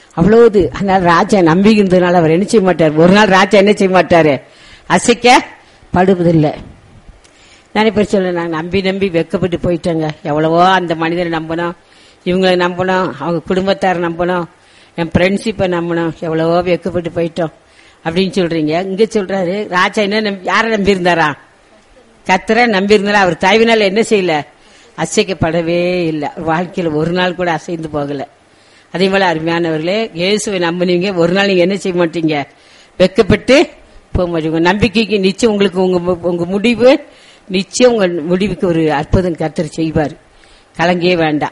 அவ்வளவு அதனால ராஜா நம்பி இருந்ததுனால அவர் என்ன செய்ய மாட்டார் ஒரு நாள் ராஜா என்ன செய்ய மாட்டாரு அசைக்க படுவதில்லை நிறைய பேர் சொல்ல நாங்க நம்பி நம்பி வெக்கப்பட்டு போயிட்டோங்க எவ்வளவோ அந்த மனிதரை நம்பணும் இவங்களை நம்பணும் அவங்க குடும்பத்தாரை நம்பணும் என் ஃப்ரெண்ட்ஷிப்பை நம்பணும் எவ்வளவோ வெக்கப்பட்டு போயிட்டோம் அப்படின்னு சொல்றீங்க இங்க சொல்றாரு ராஜா என்ன நம்பி- யாரை நம்பி இருந்தாரா கத்தரை நம்பி இருந்தாரா அவர் தயவினால என்ன செய்யல அசைக்கப்படவே இல்லை வாழ்க்கையில ஒரு நாள் கூட அசைந்து போகல அதே போல அருமையானவர்களே இயேசுவை நம்பினீங்க ஒரு நாள் நீங்க என்ன செய்ய மாட்டீங்க வெக்கப்பட்டு போக மாட்டீங்க நம்பிக்கைக்கு நிச்சயம் உங்களுக்கு உங்க மு- உங்க முடிவு நிச்சயம் உங்க முடிவுக்கு ஒரு அற்புதம் கத்தர் செய்வார் கலங்கவே வேண்டாம்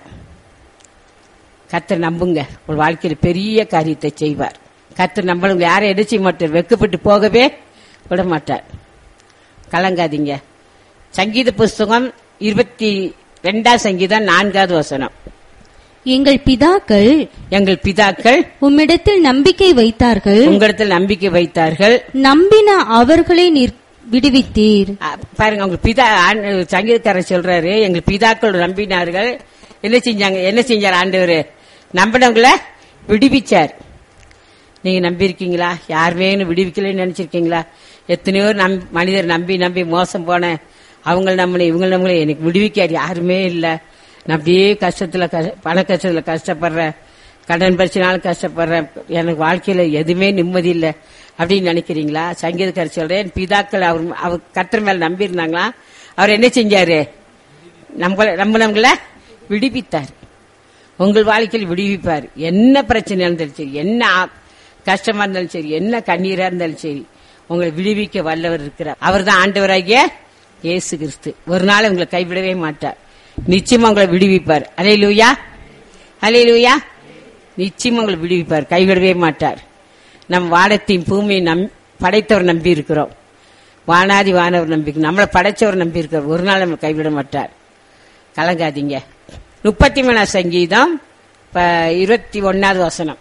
கத்தர் நம்புங்க உங்க வாழ்க்கையில பெரிய காரியத்தை செய்வார் கத்தர் நம்பளுங்க யாரும் என்ன செய்ய மாட்டார் வெக்கப்பட்டு போகவே விட மாட்டார் கலங்காதீங்க சங்கீத புஸ்தகம் இருபத்தி ரெண்டாம் சங்கீதம் நான்காவது வசனம் எங்கள் பிதாக்கள் எங்கள் பிதாக்கள் உம்மிடத்தில் நம்பிக்கை வைத்தார்கள் உங்களிடத்தில் நம்பிக்கை வைத்தார்கள் நம்பின அவர்களை நீர் விடுவித்தீர் அ, பாருங்க உங்க பிதா ஆண்- சங்கீதக்காரர் சொல்றாரு எங்கள் பிதாக்கள் நம்பினார்கள் என்ன செஞ்சாங்க என்ன செஞ்சார் ஆண்டவர் நம்பினவங்கள விடுவிச்சார் நீங்க நம்பி இருக்கீங்களா யாருமே இன்னும் விடுவிக்கலன்னு நினைச்சிருக்கீங்களா எத்தனையோ நம் மனிதர் நம்பி நம்பி மோசம் போன அவங்க நம்மளை இவங்க நம்மளை எனக்கு விடுவிக்கார் யாருமே இல்ல நான் அப்படியே கஷ்டத்துல கஷ்ட- பண கஷ்டத்துல கஷ்டப்படுறேன் கடன் பிரச்சனாலும் கஷ்டப்படுறேன் எனக்கு வாழ்க்கையில எதுவுமே நிம்மதி இல்ல அப்படின்னு நினைக்கிறீங்களா சங்கீதக்காரர் சொல்றேன் பிதாக்கள் அவர் அவர் கத்தர் மேல நம்பி இருந்தாங்களா அவர் என்ன செஞ்சாரு நம்மள நம்மளவங்கள விடுவித்தார் உங்கள் வாழ்க்கையில் விடுவிப்பார் என்ன பிரச்சனை இருந்தாலும் சரி என்ன ஆ- கஷ்டமா இருந்தாலும் சரி என்ன கண்ணீரா இருந்தாலும் சரி உங்களை விடுவிக்க வல்லவர் இருக்கிறார் அவர் தான் ஆண்டவராகிய இயேசு கிறிஸ்து ஒரு நாள் உங்களை கைவிடவே மாட்டார் நிச்சயமா உங்களை விடுவிப்பார் அலே லூயா அலே லூயா நிச்சயமா உங்களை விடுவிப்பார் கைவிடவே மாட்டார் நம் வானத்தையும் பூமியை நம் படைத்தவர் நம்பி இருக்கிறோம் வானாதி வானவர் நம்பி நம்மளை படைச்சவர் நம்பி இருக்கிறோம் ஒரு நாள் நம்ம கைவிட மாட்டார் கலங்காதீங்க முப்பத்தி மூணாம் சங்கீதம் ப- இருபத்தி ஒன்னாவது வசனம்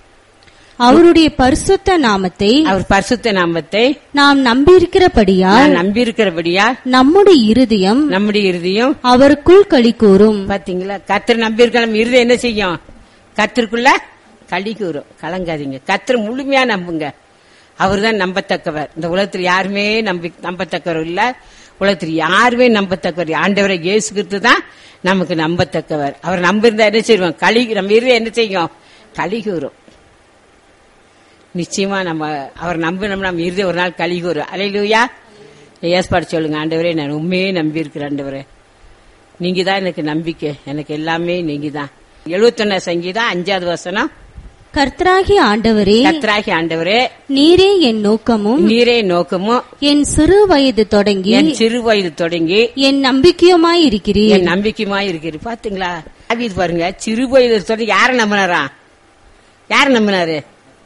அவருடைய பரிசுத்த நாமத்தை அவர் பரிசுத்த நாமத்தை நாம் நம்பியிருக்கிறபடியால் நான் நம்பி இருக்கிறபடியா நம்முடைய இருதயம் நம்முடைய இறுதியும் அவருக்குள் களி கூறும் பாத்தீங்களா கத்தர் நம்பி இருக்க நம்ம இருதயம் என்ன செய்யும் கத்திற்குள்ள களி கூறும் கலங்காதீங்க கத்தர் முழுமையா நம்புங்க அவர் தான் நம்பத்தக்கவர் இந்த உலகத்தில் யாருமே நம்பி நம்பத்தக்கவர் இல்ல உலகத்தில் யாருமே நம்பத்தக்கவர் ஆண்டவரை இயேசு கிறிஸ்து தான் நமக்கு நம்பத்தக்கவர் அவர் நம்பியிருந்தா என்ன செய்வோம் களி நம்ம இருதயம் என்ன செய்யும் களி கூறும் நிச்சயமா நம்ம அவர் நம்பினோம்னா நம்ம இறுதி ஒரு நாள் கழி கூறும் அலையிலூயா ஏற்பாடு சொல்லுங்க ஆண்டவரே நான் உண்மையே நம்பி இருக்கிறேன் ஆண்டவரே நீங்க தான் எனக்கு நம்பிக்கை எனக்கு எல்லாமே நீங்க தான் எழுபத்தொன்னு சங்கீதம் அஞ்சாவது வசனம் கர்த்தராகி ஆண்டவரே கத்ராகி ஆண்டவரே நீரே என் நோக்கமும் நீரே நோக்கமும் என் சிறு வயது தொடங்கி என் சிறு வயது தொடங்கி என் நம்பிக்கையுமாய் இருக்கிறீர் என் நம்பிக்கையுமா இருக்கிறது பாத்தீங்களா தாவீது பாருங்க சிறு வயது தொடங்கி யார நம்பினாரா யார நம்பினாரு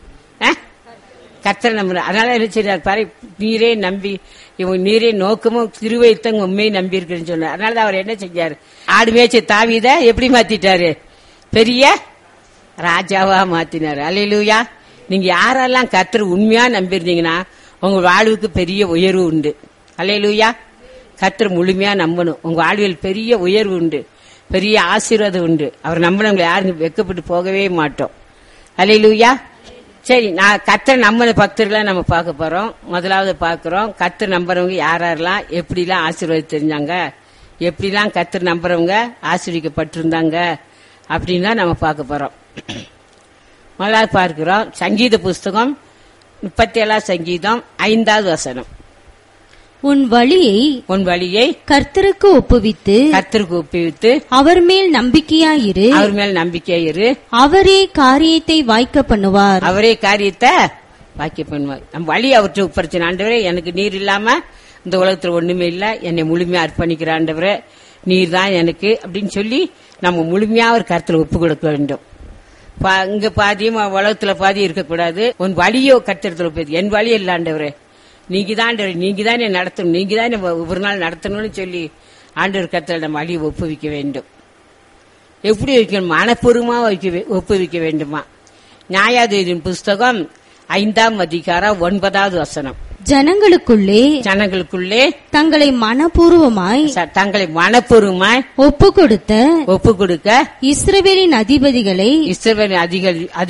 கத்தரை நம்பினார் அதனால என்ன செய்றார் பாரு நீரே நம்பி இவன் நீரே நோக்கமும் திருவைத்தங்க உண்மையை நம்பி இருக்கிறேன்னு சொன்னார் அதனால தான் அவர் என்ன செஞ்சாரு ஆடு மேய்ச்ச தாவீத எப்படி மாத்திட்டாரு பெரிய ராஜாவா மாத்தினாரு அல்லேலூயா நீங்க யாரெல்லாம் கத்தர் உண்மையா நம்பியிருந்தீங்கன்னா உங்க வாழ்வுக்கு பெரிய உயர்வு உண்டு அல்லேலூயா கத்தர் முழுமையா நம்பணும் உங்க வாழ்வில் பெரிய உயர்வு உண்டு பெரிய ஆசீர்வாதம் உண்டு அவர் நம்பினவங்களை யாரும் வெக்கப்பட்டு போகவே மாட்டோம் அல்லேலூயா சரி நான் கத்தர் நம்பின பக்தர்களை நம்ம பார்க்க போறோம் முதலாவது பார்க்கிறோம் கத்தர் நம்புறவங்க யார் யாரெல்லாம் எப்படிலாம் ஆசீர்வாதம் தெரிஞ்சாங்க எப்படிலாம் கத்தர் நம்புறவங்க ஆசீர்விக்கப்பட்டிருந்தாங்க அப்படின்னு தான் நம்ம பார்க்க போறோம் முதலாவது பார்க்கிறோம் சங்கீத புஸ்தகம் முப்பத்தி ஏழாம் சங்கீதம் ஐந்தாவது வசனம் உன் வழியை உன் வழியை கர்த்தருக்கு ஒப்புவித்து கத்தருக்கு ஒப்புவித்து அவர் மேல் நம்பிக்கையாயிரு அவர் மேல் நம்பிக்கை இரு அவரே காரியத்தை வாய்க்க பண்ணுவார் அவரே காரியத்தை வாக்கிய பண்ணுவார் நம்ம வழி அவற்றை ஒப்படைச்சு ஆண்டவரே எனக்கு நீர் இல்லாம இந்த உலகத்துல ஒண்ணுமே இல்ல என்னை முழுமையா அர்ப்பணிக்கிற ஆண்டவரே நீர் தான் எனக்கு அப்படின்னு சொல்லி நம்ம முழுமையா ஒரு கருத்துல ஒப்பு கொடுக்க வேண்டும் பா- இங்க பாதியும் உலகத்துல பாதி இருக்கக்கூடாது உன் வழியோ கத்திரத்துல ஒப்பு என் வழி இல்ல ஆண்டவரே நீங்க தான் ஆண்டவரே நீங்க தான் என்னை நடத்தணும் நீங்க தான் என்னை ஒவ்வொரு நாள் நடத்தணும்னு சொல்லி ஆண்டவர் கத்திர நம்ம வழியை ஒப்புவிக்க வேண்டும் எப்படி வைக்கணும் மனப்பூர்வமா வைக்க வே- ஒப்புவிக்க வேண்டுமா நியாயாதீதின் புஸ்தகம் ஐந்தாம் அதிகாரம் ஒன்பதாவது வசனம் ஜனங்களுக்குள்ளே ஜனங்களுக்குள்ளே தங்களை மனப்பூர்வமாய் ச- தங்களை மனப்பூர்வமாய் ஒப்பு கொடுத்த ஒப்பு கொடுக்க இஸ்ரவேலின் அதிபதிகளை இஸ்ரவேலின் அதிகாரி